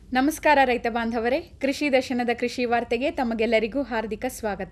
ನಮಸ್ಕಾರ ರೈತ ಬಾಂಧವರೇ ಕೃಷಿ ದರ್ಶನದ ಕೃಷಿ ವಾರ್ತೆಗೆ ತಮಗೆಲ್ಲರಿಗೂ ಹಾರ್ದಿಕ ಸ್ವಾಗತ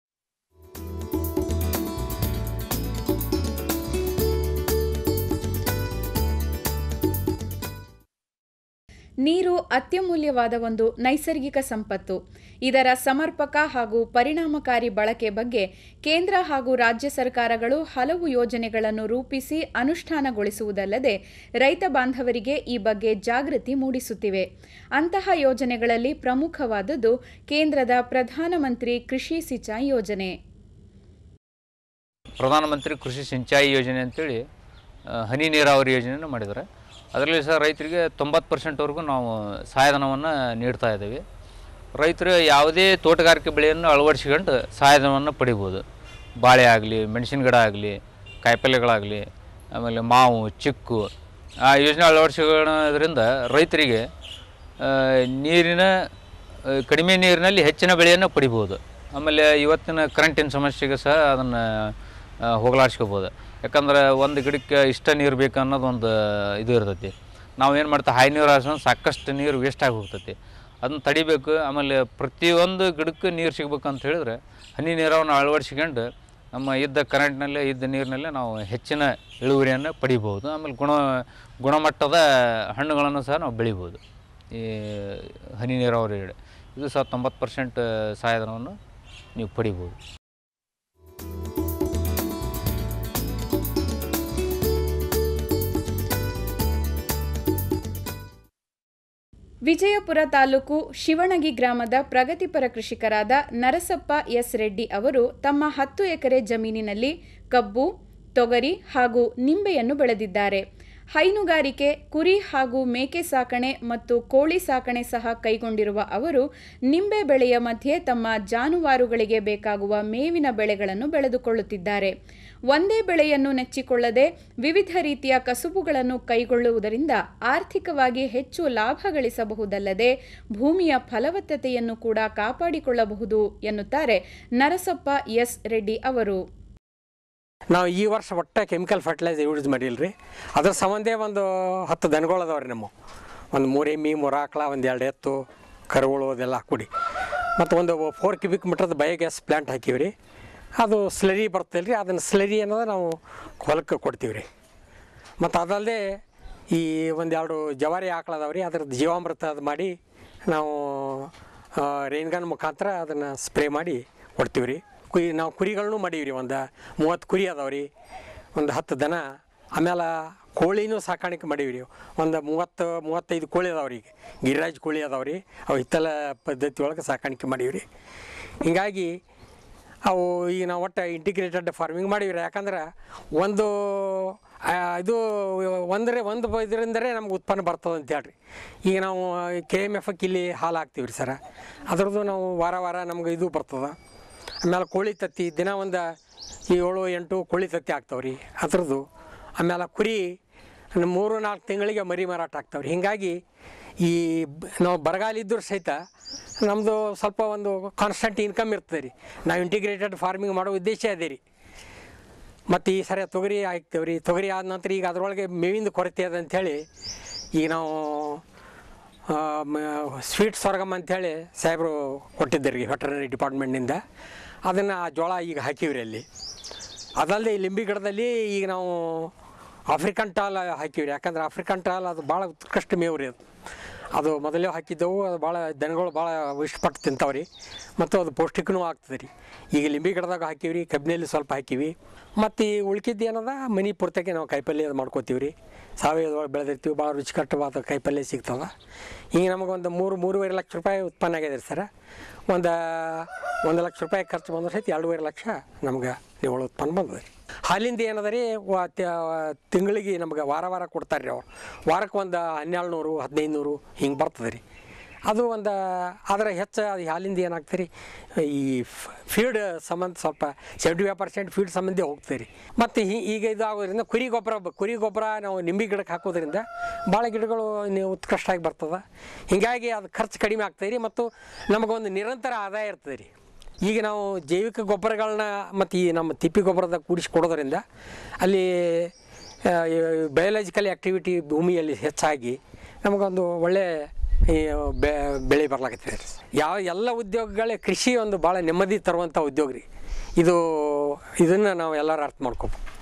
ನೀರು ಅತ್ಯಮೂಲ್ಯವಾದ ಒಂದು ನೈಸರ್ಗಿಕ ಸಂಪತ್ತು ಇದರ ಸಮರ್ಪಕ ಹಾಗೂ ಪರಿಣಾಮಕಾರಿ ಬಳಕೆ ಬಗ್ಗೆ ಕೇಂದ್ರ ಹಾಗೂ ರಾಜ್ಯ ಸರ್ಕಾರಗಳು ಹಲವು ಯೋಜನೆಗಳನ್ನು ರೂಪಿಸಿ ಅನುಷ್ಠಾನಗೊಳಿಸುವುದಲ್ಲದೆ ರೈತ ಬಾಂಧವರಿಗೆ ಈ ಬಗ್ಗೆ ಜಾಗೃತಿ ಮೂಡಿಸುತ್ತಿವೆ ಅಂತಹ ಯೋಜನೆಗಳಲ್ಲಿ ಪ್ರಮುಖವಾದುದು ಕೇಂದ್ರದ ಪ್ರಧಾನಮಂತ್ರಿ ಕೃಷಿ ಸಿಂಚಾಯಿ ಯೋಜನೆ ಪ್ರಧಾನಮಂತ್ರಿ ಕೃಷಿ ಸಿಂಚಾಯಿ ಯೋಜನೆ ಅಂತೇಳಿ ಆ, ಹನಿ ನೀರಾವರಿ ಯೋಜನೆಯನ್ನು ಮಾಡಿದ್ದಾರೆ ಅದರಲ್ಲಿ ಸಹ ರೈತರಿಗೆ ತೊಂಬತ್ತು ಪರ್ಸೆಂಟ್ವರೆಗೂ ನಾವು ಸಹಾಯಧನವನ್ನು ನೀಡ್ತಾ ಇದ್ದೀವಿ ರೈತರು ಯಾವುದೇ ತೋಟಗಾರಿಕೆ ಬೆಳೆಯನ್ನು ಅಳವಡಿಸಿಕೊಂಡು ಸಹಾಯಧನವನ್ನು ಪಡಿಬೋದು ಬಾಳೆ ಆಗಲಿ ಮೆಣಸಿನ ಗಿಡ ಆಗಲಿ ಕಾಯಿಪಲ್ಯಗಳಾಗಲಿ ಆಮೇಲೆ ಮಾವು ಚಿಕ್ಕು ಆ ಯೋಜನೆ ಅಳವಡಿಸಿಕೊಳ್ಳೋದ್ರಿಂದ ರೈತರಿಗೆ ಆ, ನೀರಿನ ಆ, ಕಡಿಮೆ ನೀರಿನಲ್ಲಿ ಹೆಚ್ಚಿನ ಬೆಳೆಯನ್ನು ಪಡಿಬೋದು ಆಮೇಲೆ ಇವತ್ತಿನ ಕರೆಂಟಿನ ಸಮಸ್ಯೆಗೆ ಸಹ ಅದನ್ನು ಹೋಗಲಾಡಿಸ್ಕೋಬೋದು ಯಾಕಂದ್ರೆ ಒಂದು ಗಿಡಕ್ಕೆ ಇಷ್ಟ ನೀರು ಬೇಕು ಅನ್ನೋದು ಒಂದು ಇದು ಇರ್ತೈತಿ ನಾವು ಏನು ಮಾಡ್ತೀವಿ ಹೈ ನೀರು ಹಾಸೋದು ಸಾಕಷ್ಟು ನೀರು ವೇಸ್ಟ್ ಆಗಿ ಹೋಗ್ತೈತಿ ಅದನ್ನ ತಡಿಬೇಕು ಆಮೇಲೆ ಪ್ರತಿಯೊಂದು ಗಿಡಕ್ಕೆ ನೀರು ಸಿಗ್ಬೇಕು ಅಂತ ಹೇಳಿದ್ರೆ ಹನಿ ನೀರವನ್ನು ಅಳವಡಿಸ್ಕೊಂಡು ನಮ್ಮ ಇದ್ದ ಕರೆಂಟ್ನಲ್ಲೇ ಇದ್ದ ನೀರಿನಲ್ಲೇ ನಾವು ಹೆಚ್ಚಿನ ಇಳುವರಿಯನ್ನು ಪಡಿಬೋದು ಆಮೇಲೆ ಗುಣ ಗುಣಮಟ್ಟದ ಹಣ್ಣುಗಳನ್ನು ಸಹ ನಾವು ಬೆಳಿಬೋದು ಈ ಹನಿ ನೀರಾವರಿ ಗಿಡ ಇದು ಸಹ ತೊಂಬತ್ತು ಪರ್ಸೆಂಟ್ ಸಹಾಯಧನವನ್ನು ನೀವು ಪಡಿಬೋದು ವಿಜಯಪುರ ತಾಲೂಕು ಶಿವಣಗಿ ಗ್ರಾಮದ ಪ್ರಗತಿಪರ ಕೃಷಿಕರಾದ ನರಸಪ್ಪ ಎಸ್ ರೆಡ್ಡಿ ಅವರು ತಮ್ಮ ಹತ್ತು ಎಕರೆ ಜಮೀನಿನಲ್ಲಿ ಕಬ್ಬು ತೊಗರಿ ಹಾಗೂ ನಿಂಬೆಯನ್ನು ಬೆಳೆದಿದ್ದಾರೆ ಹೈನುಗಾರಿಕೆ ಕುರಿ ಹಾಗೂ ಮೇಕೆ ಸಾಕಣೆ ಮತ್ತು ಕೋಳಿ ಸಾಕಣೆ ಸಹ ಕೈಗೊಂಡಿರುವ ಅವರು ನಿಂಬೆ ಬೆಳೆಯ ಮಧ್ಯೆ ತಮ್ಮ ಜಾನುವಾರುಗಳಿಗೆ ಬೇಕಾಗುವ ಮೇವಿನ ಬೆಳೆಗಳನ್ನು ಬೆಳೆದುಕೊಳ್ಳುತ್ತಿದ್ದಾರೆ ಒಂದೇ ಬೆಳೆಯನ್ನು ನೆಚ್ಚಿಕೊಳ್ಳದೆ ವಿವಿಧ ರೀತಿಯ ಕಸುಬುಗಳನ್ನು ಕೈಗೊಳ್ಳುವುದರಿಂದ ಆರ್ಥಿಕವಾಗಿ ಹೆಚ್ಚು ಲಾಭ ಗಳಿಸಬಹುದಲ್ಲದೆ ಭೂಮಿಯ ಫಲವತ್ತತೆಯನ್ನು ಕೂಡ ಕಾಪಾಡಿಕೊಳ್ಳಬಹುದು ಎನ್ನುತ್ತಾರೆ ನರಸಪ್ಪ ಎಸ್ ರೆಡ್ಡಿ ಅವರು ನಾವು ಈ ವರ್ಷ ಒಟ್ಟ ಕೆಮಿಕಲ್ ಫರ್ಟಿಲೈಸರ್ ಯೂಸ್ ಮಾಡಿಲ್ಲ ರೀ ಅದ್ರ ಸಂಬಂಧ ಒಂದು ಹತ್ತು ದನಗಳು ಅದಾವೆ ರೀ ನಮ್ಮ ಒಂದು ಮೂರು ಎಮ್ಮಿ ಮೂರು ಆಕಳ ಒಂದು ಎರಡು ಎತ್ತು ಕರುಗಳು ಅದೆಲ್ಲ ಕೂಡಿ ಮತ್ತು ಒಂದು ಫೋರ್ ಕ್ಯೂಬಿಕ್ ಮೀಟ್ರದ ಬಯೋಗ್ಯಾಸ್ ಪ್ಲ್ಯಾಂಟ್ ಹಾಕೀವಿ ರೀ ಅದು ಸ್ಲರಿ ಬರ್ತಲ್ಲ ರೀ ಅದನ್ನು ಸ್ಲರಿ ಅನ್ನೋದು ನಾವು ಹೊಲಕ್ಕೆ ಕೊಡ್ತೀವಿ ರೀ ಮತ್ತು ಅದಲ್ಲದೆ ಈ ಒಂದೆರಡು ಜವಾರಿ ಆಕಳ ಅದಾವೆ ರೀ ಅದ್ರದ್ದು ಜೀವಾಮೃತ ಅದು ಮಾಡಿ ನಾವು ರೈನ್ ಗನ್ ಮುಖಾಂತರ ಅದನ್ನು ಸ್ಪ್ರೇ ಮಾಡಿ ಕೊಡ್ತೀವಿ ರೀ ಕುರಿ ನಾವು ಕುರಿಗಳನ್ನೂ ಮಾಡೀವಿ ರೀ ಒಂದು ಮೂವತ್ತು ಕುರಿ ಅದಾವೆ ರೀ ಒಂದು ಹತ್ತು ದನ ಆಮೇಲೆ ಕೋಳಿನೂ ಸಾಕಾಣಿಕೆ ಮಾಡೀವಿ ರೀ ಒಂದು ಮೂವತ್ತು ಮೂವತ್ತೈದು ಕೋಳಿ ಅದಾವೆ ರೀ ಗಿರಿರಾಜ್ ಕೋಳಿ ಅದಾವೆ ರೀ ಅವು ಹಿತ್ತಲ ಪದ್ಧತಿ ಒಳಗೆ ಸಾಕಾಣಿಕೆ ಮಾಡೀವಿ ರೀ ಹೀಗಾಗಿ ಅವು ಈಗ ನಾವು ಒಟ್ಟು ಇಂಟಿಗ್ರೇಟೆಡ್ ಫಾರ್ಮಿಂಗ್ ಮಾಡೀವಿ ರೀ ಯಾಕಂದ್ರೆ ಒಂದು ಆ, ಇದು ಒಂದರೆ ಒಂದು ಇದರಿಂದಲೇ ನಮ್ಗೆ ಉತ್ಪನ್ನ ಬರ್ತದೆ ಅಂತ ಹೇಳ್ರಿ ಈಗ ನಾವು ಕೆ ಎಮ್ ಎಫ್ ಇಲ್ಲಿ ಹಾಲು ಹಾಕ್ತೀವಿ ರೀ ಸರ ಅದ್ರದ್ದು ನಾವು ವಾರ ವಾರ ನಮ್ಗೆ ಇದು ಬರ್ತದೆ ಆಮೇಲೆ ಕೋಳಿ ತತ್ತಿ ದಿನ ಒಂದು ಏಳು ಎಂಟು ಕೋಳಿ ತತ್ತಿ ಆಗ್ತಾವೆ ರೀ ಅದ್ರದ್ದು ಆಮೇಲೆ ಕುರಿ ಒಂದು ಮೂರು ನಾಲ್ಕು ತಿಂಗಳಿಗೆ ಮರಿ ಮಾರಾಟ ಆಗ್ತಾವೆ ರೀ ಹೀಗಾಗಿ ಈ ಬ- ನಾವು ಬರಗಾಲ ಇದ್ದರೂ ಸಹಿತ ನಮ್ಮದು ಸ್ವಲ್ಪ ಒಂದು ಕಾನ್ಸ್ಟೆಂಟ್ ಇನ್ಕಮ್ ಇರ್ತದೆ ರೀ ನಾವು ಇಂಟಿಗ್ರೇಟೆಡ್ ಫಾರ್ಮಿಂಗ್ ಮಾಡೋ ಉದ್ದೇಶ ಅದೇ ರೀ ಮತ್ತು ಈ ಸರಿ ತೊಗರಿ ಹಾಕ್ತೇವೆ ರೀ ತೊಗರಿ ಆದ ನಂತರ ಈಗ ಅದರೊಳಗೆ ಮೇವಿಂದ ಕೊರತೆ ಅದ ಅಂಥೇಳಿ ಈಗ ನಾವು ಸ್ವೀಟ್ ಸ್ವರ್ಗಮ್ ಅಂಥೇಳಿ ಸಾಹೇಬರು ಕೊಟ್ಟಿದ್ದಾರೆ ರೀ ವೆಟರ್ನರಿ ಡಿಪಾರ್ಟ್ಮೆಂಟ್ನಿಂದ ಅದನ್ನು ಆ ಜೋಳ ಈಗ ಹಾಕಿವ್ರಿ ಅಲ್ಲಿ ಅದಲ್ಲದೆ ಈ ಲಿಂಬಿ ಗಿಡದಲ್ಲಿ ಈಗ ನಾವು ಆಫ್ರಿಕನ್ ಟಾಲ್ ಹಾಕಿವ್ರಿ ಯಾಕಂದ್ರೆ ಆಫ್ರಿಕನ್ ಟಾಲ್ ಅದು ಭಾಳ ಉತ್ಕೃಷ್ಟ ಮೇವು ರೀ ಅದು ಅದು ಮೊದಲೇ ಹಾಕಿದ್ದೆವು ಅದು ಭಾಳ ದನಗಳು ಭಾಳ ಇಷ್ಟಪಟ್ಟು ತಿಂತಾವೆ ರೀ ಮತ್ತು ಅದು ಪೌಷ್ಟಿಕನೂ ಆಗ್ತದೆ ರೀ ಈಗ ಲಿಂಬಿ ಗಿಡದಾಗ ಹಾಕಿವ್ರಿ ಕಬ್ಬಿನಲ್ಲಿ ಸ್ವಲ್ಪ ಹಾಕಿವಿ ಮತ್ತು ಈ ಉಳ್ಕಿದ್ದು ಏನದ ಮನೆ ಪೂರ್ತಿಗೆ ನಾವು ಕಾಯಿಪಲ್ಯ ಅದು ಮಾಡ್ಕೋತೀವಿ ರೀ ಸಾವಯವದೊಳಗೆ ಬೆಳೆದಿರ್ತೀವಿ ಭಾಳ ರುಚಿಕಟ್ಟವಾದ ಕಾಯಿಪಲ್ಯ ಸಿಗ್ತವೆ ಈಗ ನಮಗೆ ಒಂದು ಮೂರು ಮೂರುವರೆ ಲಕ್ಷ ರೂಪಾಯಿ ಉತ್ಪನ್ನ ಆಗಿದೆ ರೀ ಸರ ಒಂದು ಒಂದು ಲಕ್ಷ ರೂಪಾಯಿ ಖರ್ಚು ಬಂದ್ರೆ ಸಹಿತ ಎರಡೂವರೆ ಲಕ್ಷ ನಮ್ಗೆ ನಿವ್ವಳ ಉತ್ಪನ್ನ ಬಂದದೆ ರೀ ಹಾಲಿಂದ ಏನದ ರೀ ವ- ತ್ಯ- ತಿಂಗಳಿಗೆ ನಮ್ಗೆ ವಾರ ವಾರ ಕೊಡ್ತಾರೆ ರೀ ಅವ್ರು ವಾರಕ್ಕೆ ಒಂದು ಹನ್ನೆರಡು ನೂರು ಹದಿನೈದು ನೂರು ಹಿಂಗೆ ಬರ್ತದೆ ರೀ ಅದು ಒಂದು ಅದರ ಹೆಚ್ಚು ಅದು ಹಾಲಿಂದ ಏನಾಗ್ತದೆ ರೀ ಈ ಫೀಡ್ ಸಂಬಂಧ ಸ್ವಲ್ಪ ಸೆವೆಂಟಿ ಫೈವ್ ಪರ್ಸೆಂಟ್ ಫೀಡ್ ಸಂಬಂಧ ಹೋಗ್ತದೆ ರೀ ಮತ್ತು ಈಗ ಇದು ಆಗೋದ್ರಿಂದ ಕುರಿ ಗೊಬ್ಬರ ಬ- ಕುರಿ ಗೊಬ್ಬರ ನಾವು ನಿಂಬೆ ಗಿಡಕ್ಕೆ ಹಾಕೋದ್ರಿಂದ ಭಾಳ ಗಿಡಗಳು ನೀವು ಉತ್ಕೃಷ್ಟಾಗಿ ಬರ್ತದೆ ಹೀಗಾಗಿ ಅದು ಖರ್ಚು ಕಡಿಮೆ ಆಗ್ತದೆ ರೀ ಮತ್ತು ನಮಗೊಂದು ನಿರಂತರ ಆದಾಯ ಇರ್ತದೆ ರೀ ಈಗ ನಾವು ಜೈವಿಕ ಗೊಬ್ಬರಗಳನ್ನ ಮತ್ತು ಈ ನಮ್ಮ ತಿಪ್ಪಿ ಗೊಬ್ಬರದ ಕೂಡಿಸಿ ಕೊಡೋದ್ರಿಂದ ಅಲ್ಲಿ ಬಯೋಲಾಜಿಕಲ್ ಆ್ಯಕ್ಟಿವಿಟಿ ಭೂಮಿಯಲ್ಲಿ ಹೆಚ್ಚಾಗಿ ನಮಗೊಂದು ಒಳ್ಳೆಯ ಈ ಬೆ ಬೆಳೆ ಬರ್ಲಾಕತ್ತಿದೆ ರೀ ಯಾವ ಎಲ್ಲ ಉದ್ಯೋಗಗಳೇ ಕೃಷಿ ಒಂದು ಭಾಳ ನೆಮ್ಮದಿ ತರುವಂಥ ಉದ್ಯೋಗ ರೀ ಇದು ಇದನ್ನು ನಾವು ಎಲ್ಲರೂ ಅರ್ಥ ಮಾಡ್ಕೋಬೇಕು